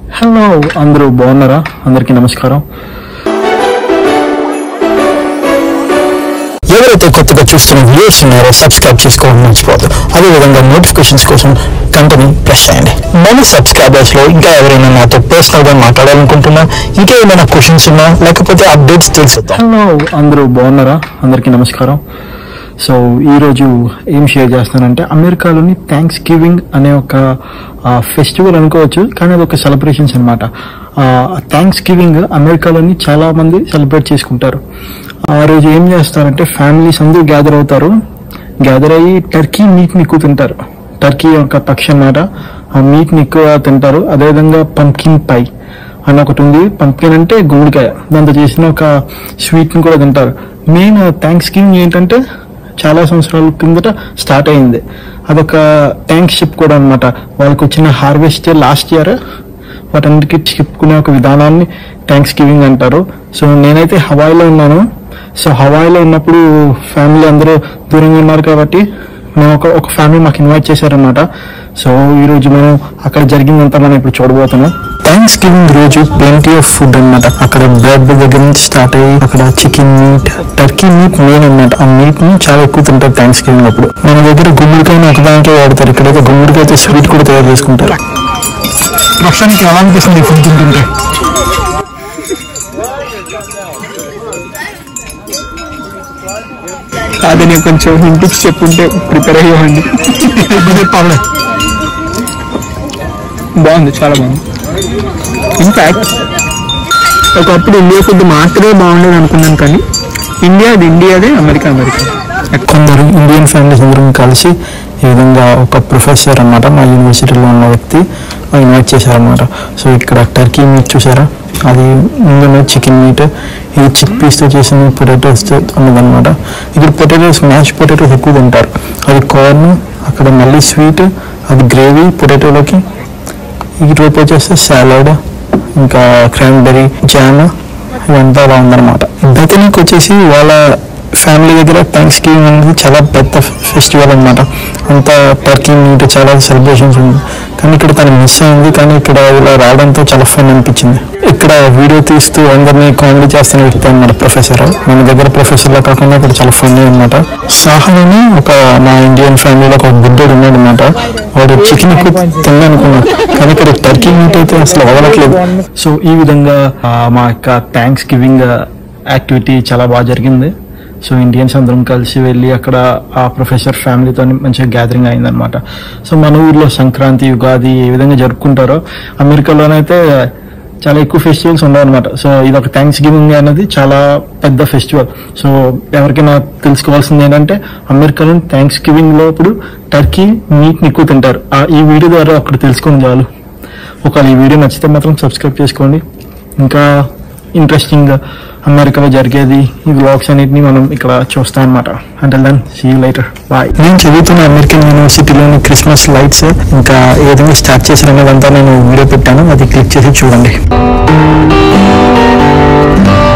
hello అందరూ బాగున్నారా అందరికీ నమస్కారం ఎవరైతే కొత్తగా చూస్తున్న వ్యూస్ ఉన్నారో సబ్స్క్రైబ్ చేసుకోవడం మర్చిపోదు అదేవిధంగా నోటిఫికేషన్స్ కోసం గంటని ప్రెస్ చేయండి మన సబ్స్క్రైబర్స్ లో ఇంకా ఎవరైనా నాతో పర్సనల్ గా మాట్లాడాలనుకుంటున్నా ఇంకా ఏమైనా క్వశ్చన్స్ ఉన్నా లేకపోతే అప్డేట్స్ తెలుసుద్దాం హలో అందరూ బాగున్నారా అందరికీ నమస్కారం సో ఈరోజు ఏం షేర్ చేస్తానంటే అమెరికాలోని థ్యాంక్స్ గివింగ్ అనే ఒక ఫెస్టివల్ అనుకోవచ్చు కానీ అది ఒక సెలబ్రేషన్స్ అనమాట థ్యాంక్స్ గివింగ్ అమెరికాలోని చాలా మంది సెలబ్రేట్ చేసుకుంటారు ఆ రోజు ఏం చేస్తారంటే ఫ్యామిలీస్ అందరూ గ్యాదర్ అవుతారు గ్యాదర్ అయ్యి టర్కీ మీట్ ని ఎక్కువ తింటారు టర్కీ యొక్క పక్షి అన్నమాట ఆ మీట్ ని ఎక్కువ తింటారు అదేవిధంగా పంకిన్ పై అని ఒకటి ఉంది పంపిన్ అంటే గుమ్మడికాయ దాంతో చేసిన ఒక స్వీట్ ని కూడా తింటారు మెయిన్ థ్యాంక్స్ గివింగ్ ఏంటంటే చాలా సంవత్సరాల కిందట స్టార్ట్ అయింది అదొక థ్యాంక్స్ షిప్ కూడా అన్నమాట వాళ్ళకి వచ్చిన హార్వెస్ట్ లాస్ట్ ఇయర్ వాటన్నిటికీ చెప్పుకునే ఒక విధానాన్ని థ్యాంక్స్ గివింగ్ అంటారు సో నేనైతే హవాయిలో ఉన్నాను సో హవాయిలో ఉన్నప్పుడు ఫ్యామిలీ అందరూ దూరంగా ఉన్నారు కాబట్టి మేము ఒక ఒక ఫ్యామిలీ మాకు ఇన్వైట్ చేశారనమాట సో ఈ రోజు మనం అక్కడ జరిగిందంతా మనం ఇప్పుడు చూడబోతున్నాం థ్యాంక్స్ గివింగ్ రోజు ప్lenty ఆఫ్ ఫుడ్ అన్నమాట అక్కడ బ్రెడ్ దగ్గర నుంచి స్టార్ట్ అయ్యి అక్కడ chicken meat turkey meat main అన్నమాట ఆ మీట్ ని చాలా ఎక్కువ తింటారు థ్యాంక్స్ గివింగ్ అప్పుడు మన దగ్గర గుమ్మడికాయని ఒకదానికే వాడతారు ఇక్కడైతే గుమ్మడికాయతో స్వీట్ కూడా తయారు చేసుకుంటారు ప్రస్తుతానికి ఎలా అనిపిస్తుంది ఈ ఫుడ్ తింటుంటే అదని కొంచెం ఇంటికి చెప్పుంటే ప్రిపేర్ అయ్యేవాడిని పర్లేదు బాగుంది చాలా బాగుంది ఇన్ఫాక్ట్ ఒకప్పుడు ఇండియా ఫుడ్ మాత్రమే బాగుండేది అనుకున్నాను కానీ ఇండియాది ఇండియాదే అమెరికా అమెరికా కొందరు ఇండియన్ ఫ్యామిలీస్ అందరం కలిసి ఈ విధంగా ఒక ప్రొఫెసర్ అన్నమాట మా యూనివర్సిటీలో ఉన్న వ్యక్తి ఇన్వైట్ చేశారనమాట సో ఇక్కడ టర్కీ మీట్ చూసారా అది ముందున్న చికెన్ మీట్ ఇది చిక్ పీస్తో చేసిన పొటాటోస్ ఉన్నదన్నమాట ఇక్కడ పొటాటోస్ మ్యాష్ పొటాటోస్ ఎక్కువ తింటారు అది కార్న్ అక్కడ మళ్ళీ స్వీట్ అది గ్రేవీ పొటాటోలోకి ఈ రోపు వచ్చేస్తే సాలడ్ ఇంకా క్రాన్బెరీ జామ్ ఇదంతా అలా ఉందన్నమాట బెతనీకి వచ్చేసి వాళ్ళ ఫ్యామిలీ దగ్గర థ్యాంక్స్ గివింగ్ అనేది చాలా పెద్ద ఫెస్టివల్ అన్నమాట అంతా టర్కీ మీట్ చాలా సెలబ్రేషన్స్ ఉంది కానీ ఇక్కడ తను మిస్ అయింది కానీ ఇక్కడ ఇలా రావడంతో చాలా ఫన్ అనిపించింది ఇక్కడ వీడియో తీస్తూ అందరినీ కామెడీ చేస్తున్న వ్యక్తి అన్నమాట ప్రొఫెసర్ మన దగ్గర ప్రొఫెసర్లా కాకుండా ఇక్కడ చాలా ఫన్ అనమాట సాహన్ అని ఒక మా ఇండియన్ ఫ్యామిలీలో ఒక బుద్ధుడు ఉన్నాడు అనమాట వాడు చికెన్ ఎక్కువ తిన్నానుకున్నాడు కానీ ఇక్కడ టర్కీ మీట్ అయితే అసలు వదలట్లేదు సో ఈ విధంగా ఆ, మా యొక్క థ్యాంక్స్ గివింగ్ యాక్టివిటీ చాలా బాగా జరిగింది సో ఇండియన్స్ అందరం కలిసి వెళ్ళి అక్కడ ఆ ప్రొఫెసర్ ఫ్యామిలీతో మంచిగా గ్యాదరింగ్ అయిందనమాట సో మన ఊర్లో సంక్రాంతి ఉగాది ఏ విధంగా జరుపుకుంటారో అమెరికాలోనైతే చాలా ఎక్కువ ఫెస్టివల్స్ ఉండవు అనమాట సో ఇది ఒక థ్యాంక్స్ గివింగ్ అనేది చాలా పెద్ద ఫెస్టివల్ సో ఎవరికైనా తెలుసుకోవాల్సింది ఏంటంటే అమెరికాలో థ్యాంక్స్ గివింగ్ లో ఇప్పుడు టర్కీ మీట్ ని ఎక్కువ తింటారు ఆ ఈ వీడియో ద్వారా ఒకటి తెలుసుకొని చాలు ఒకవేళ ఈ వీడియో నచ్చితే మాత్రం సబ్స్క్రైబ్ చేసుకోండి ఇంకా ఇంట్రెస్టింగ్ అమెరికాలో జరిగేది ఈ వ్లాగ్స్ అన్నిటిని మనం ఇక్కడ చూస్తాం అనమాట అంటే దెన్ సీ లైటర్ బాయ్ నేను చదువుతున్న అమెరికన్ యూనివర్సిటీలోని క్రిస్మస్ లైట్స్ ఇంకా ఏ విధంగా స్టార్ట్ చేశారనేదంతా నేను వీడియో పెట్టాను అది క్లిక్ చేసి చూడండి